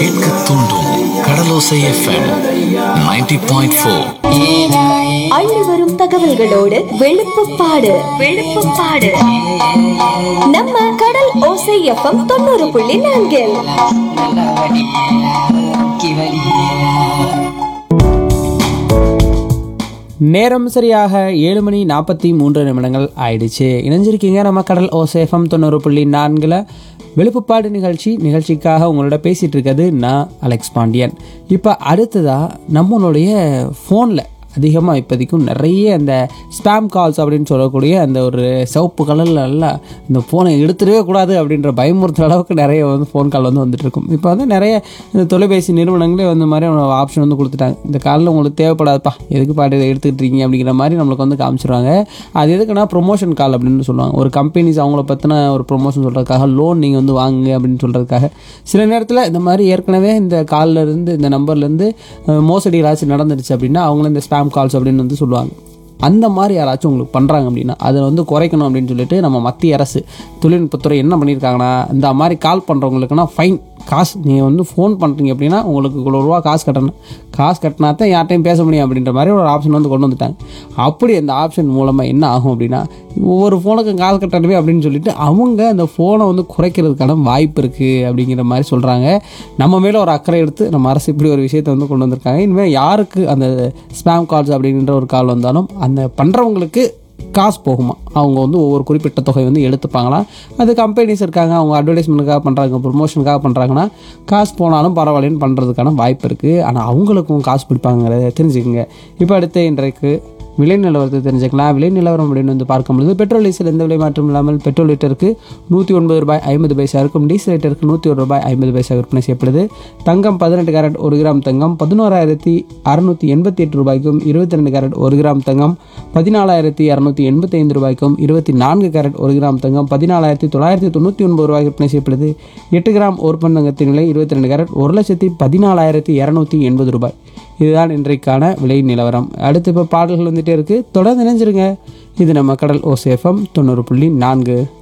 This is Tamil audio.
கேட்க தூண்டும் கடலோசை எஃப்எம் 90.4 பாயிண்ட் ஃபோர் அள்ளி வரும் தகவல்களோடு வெளுப்புப்பாடு வெளுப்புப்பாடு நம்ம கடல் ஓசை எஃப்எம் தொண்ணூறு புள்ளி நான்கில் நேரம் சரியாக ஏழு மணி நாற்பத்தி மூன்று நிமிடங்கள் ஆயிடுச்சு இணைஞ்சிருக்கீங்க நம்ம கடல் ஓசேஃபம் தொண்ணூறு புள்ளி நான்கில் வெளுப்புப்பாடு நிகழ்ச்சி நிகழ்ச்சிக்காக உங்களோட பேசிகிட்டு இருக்கிறது நான் அலெக்ஸ் பாண்டியன் இப்போ அடுத்ததாக நம்மளுடைய ஃபோனில் அதிகமாக இப்போதைக்கும் நிறைய அந்த ஸ்பேம் கால்ஸ் அப்படின்னு சொல்லக்கூடிய அந்த ஒரு சிவப்பு கலரில் எல்லாம் இந்த ஃபோனை எடுத்துடவே கூடாது அப்படின்ற பயமுறுத்துற அளவுக்கு நிறைய வந்து ஃபோன் கால் வந்து வந்துட்டு இருக்கும் இப்போ வந்து நிறைய இந்த தொலைபேசி நிறுவனங்களே வந்து மாதிரி ஆப்ஷன் வந்து கொடுத்துட்டாங்க இந்த காலில் உங்களுக்கு தேவைப்படாதுப்பா எதுக்கு பாட்டு இதை எடுத்துக்கிட்டு இருக்கீங்க அப்படிங்கிற மாதிரி நம்மளுக்கு வந்து காமிச்சிருவாங்க அது எதுக்குன்னா ப்ரொமோஷன் கால் அப்படின்னு சொல்லுவாங்க ஒரு கம்பெனிஸ் அவங்கள பற்றின ஒரு ப்ரொமோஷன் சொல்கிறதுக்காக லோன் நீங்கள் வந்து வாங்குங்க அப்படின்னு சொல்கிறதுக்காக சில நேரத்தில் இந்த மாதிரி ஏற்கனவே இந்த கால்ல இருந்து இந்த நம்பர்லேருந்து மோசடி ஏதாச்சும் நடந்துருச்சு அப்படின்னா அவங்கள இந்த ஸ்பேம் கால்ஸ் அப்படின்னு வந்து சொல்லுவாங்க அந்த மாதிரி யாராச்சும் உங்களுக்கு பண்ணுறாங்க அப்படின்னா அதை வந்து குறைக்கணும் அப்படின்னு சொல்லிட்டு நம்ம மத்திய அரசு தொழில்நுட்பத்துறை என்ன பண்ணியிருக்காங்கன்னா இந்த மாதிரி கால் பண்ணுறவங்களுக்குன்னா ஃபைன் காசு நீங்கள் வந்து ஃபோன் பண்ணுறீங்க அப்படின்னா உங்களுக்கு இவ்வளோ ரூபா காசு கட்டணும் காசு கட்டினா தான் யார்ட்டையும் பேச முடியும் அப்படின்ற மாதிரி ஒரு ஆப்ஷன் வந்து கொண்டு வந்துட்டாங்க அப்படி அந்த ஆப்ஷன் மூலமாக என்ன ஆகும் அப்படின்னா ஒவ்வொரு ஃபோனுக்கும் காசு கட்டணுமே அப்படின்னு சொல்லிட்டு அவங்க அந்த ஃபோனை வந்து குறைக்கிறதுக்கான வாய்ப்பு இருக்குது அப்படிங்கிற மாதிரி சொல்கிறாங்க நம்ம மேலே ஒரு அக்கறை எடுத்து நம்ம அரசு இப்படி ஒரு விஷயத்தை வந்து கொண்டு வந்திருக்காங்க இனிமேல் யாருக்கு அந்த ஸ்பேம் கால்ஸ் அப்படின்ற ஒரு கால் வந்தாலும் அந்த பண்ணுறவங்களுக்கு காசு போகுமா அவங்க வந்து ஒவ்வொரு குறிப்பிட்ட தொகை வந்து எடுத்துப்பாங்களாம் அது கம்பெனிஸ் இருக்காங்க அவங்க அட்வர்டைஸ்மெண்ட்டுக்காக பண்ணுறாங்க ப்ரொமோஷனுக்காக பண்ணுறாங்கன்னா காசு போனாலும் பரவாயில்லன்னு பண்ணுறதுக்கான வாய்ப்பு இருக்குது ஆனால் அவங்களுக்கும் காசு பிடிப்பாங்கிறத தெரிஞ்சுக்கோங்க இப்போ அடுத்து இன்றைக்கு விலை நிலவரத்தை தெரிஞ்சுக்கலாம் விலை நிலவரம் அப்படின்னு வந்து பார்க்கும்பொழுது பெட்ரோல் டீசல் எந்த விலை மாற்றம் இல்லாமல் பெட்ரோல் லிட்டருக்கு நூற்றி ஒன்பது ரூபாய் ஐம்பது பைசா இருக்கும் டீசல் லிட்டருக்கு நூற்றி ஒரு ரூபாய் ஐம்பது பைசா விற்பனை செய்யப்படுது தங்கம் பதினெட்டு கேரட் ஒரு கிராம் தங்கம் பதினோராயிரத்தி அறுநூற்றி எண்பத்தி எட்டு ரூபாய்க்கும் இருபத்தி ரெண்டு கேரட் ஒரு கிராம் தங்கம் பதினாலாயிரத்தி இரநூத்தி எண்பத்தி ஐந்து ரூபாய்க்கும் இருபத்தி நான்கு கேரட் ஒரு கிராம் தங்கம் பதினாலாயிரத்தி தொள்ளாயிரத்தி தொண்ணூற்றி ஒன்பது ரூபாய் விற்பனை செய்யப்படுது எட்டு கிராம் ஒரு பன் தங்கத்தின் விலை இருபத்தி ரெண்டு கேரட் ஒரு லட்சத்தி பதினாலாயிரத்தி இரநூத்தி எண்பது ரூபாய் இதுதான் இன்றைக்கான விலை நிலவரம் அடுத்து இப்போ பாடல்கள் வந்துட்டே இருக்குது தொடர்ந்து நினைஞ்சிருங்க இது நம்ம கடல் ஓசேஃபம் தொண்ணூறு புள்ளி நான்கு